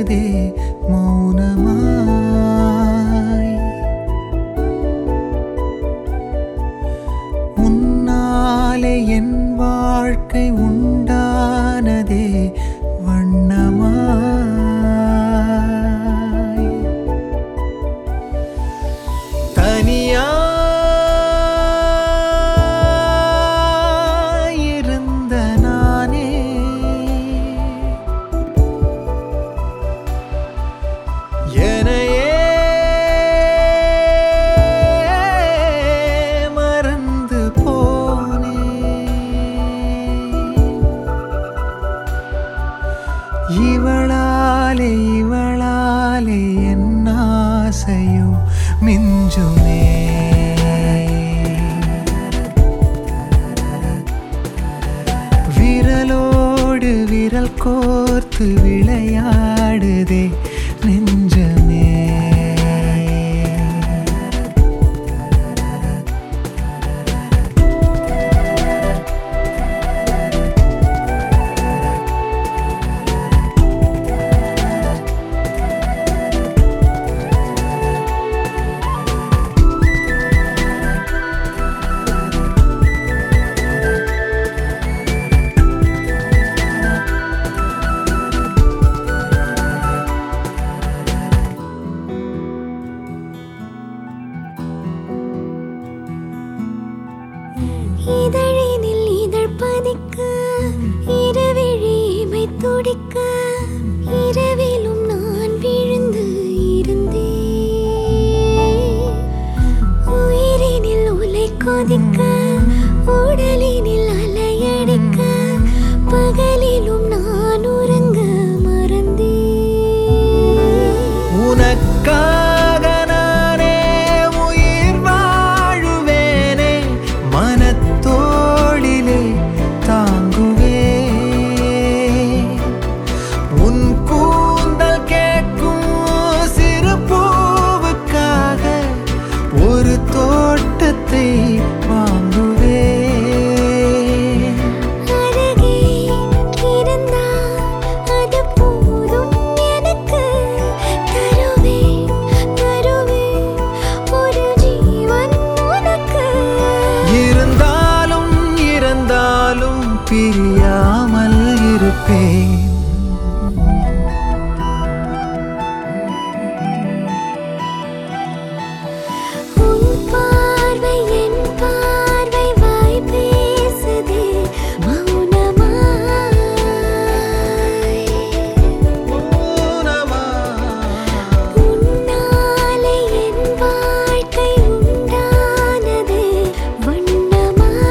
விளையாடுதே மௌனமாய் உன்னாலே என் வாழ்க்கை உண்டானதே வண்ணமாய் தனியாயிருந்த நானே என்னையே மறந்து போனேன் இவளாலே இவளாலே என் ஆசையோ மிஞ்சுமே விரலோடு விரல் கோர்த்து விளையாடுதே நெஞ்சமே இதழினில் இதழ் பதிக்க இரவிழி இமை துடிக்க இரவிலும் நான் விழுந்து இருந்தேன் உயிரினில் உலை கொதிக்க உடலினில் அலையடிக்க பகலிலும் நான் உறங்க மறந்தேன் உனக்காக நானே உயிர் வாழுவேனே மனத்தோளிலே தாங்குவே உன் கூந்தல் கேட்கும் சிறு பூவுக்காக ஒரு தோட்டத்தை வாங்குவே அருகே இருந்தால் அது போதும் எனக்கு தருவேன் தருவேன் ஒரு ஜீவன் உனக்கு இருந்தாலும் இருந்தாலும் பிரியாமல் இருப்பேன் உன் பார்வை என் பார்வை வாய் பேசுதே மௌனமாய் உன்னாலே என் வாழ்க்கை உண்டானது வண்ணமாய்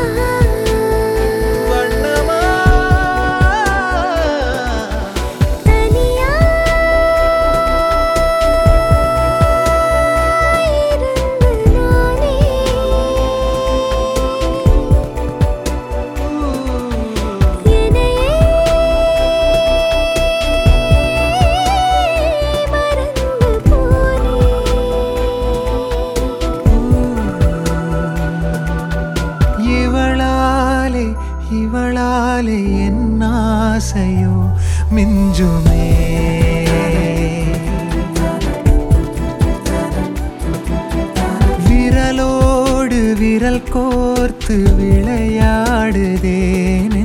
தனியாயிருந்து நானே என்னையே மறந்து போனேன் இவளாலே இவளாலே என் ஆசையோ மிஞ்சுமே விரலோடு விரல் கோர்த்து விளையாடுதே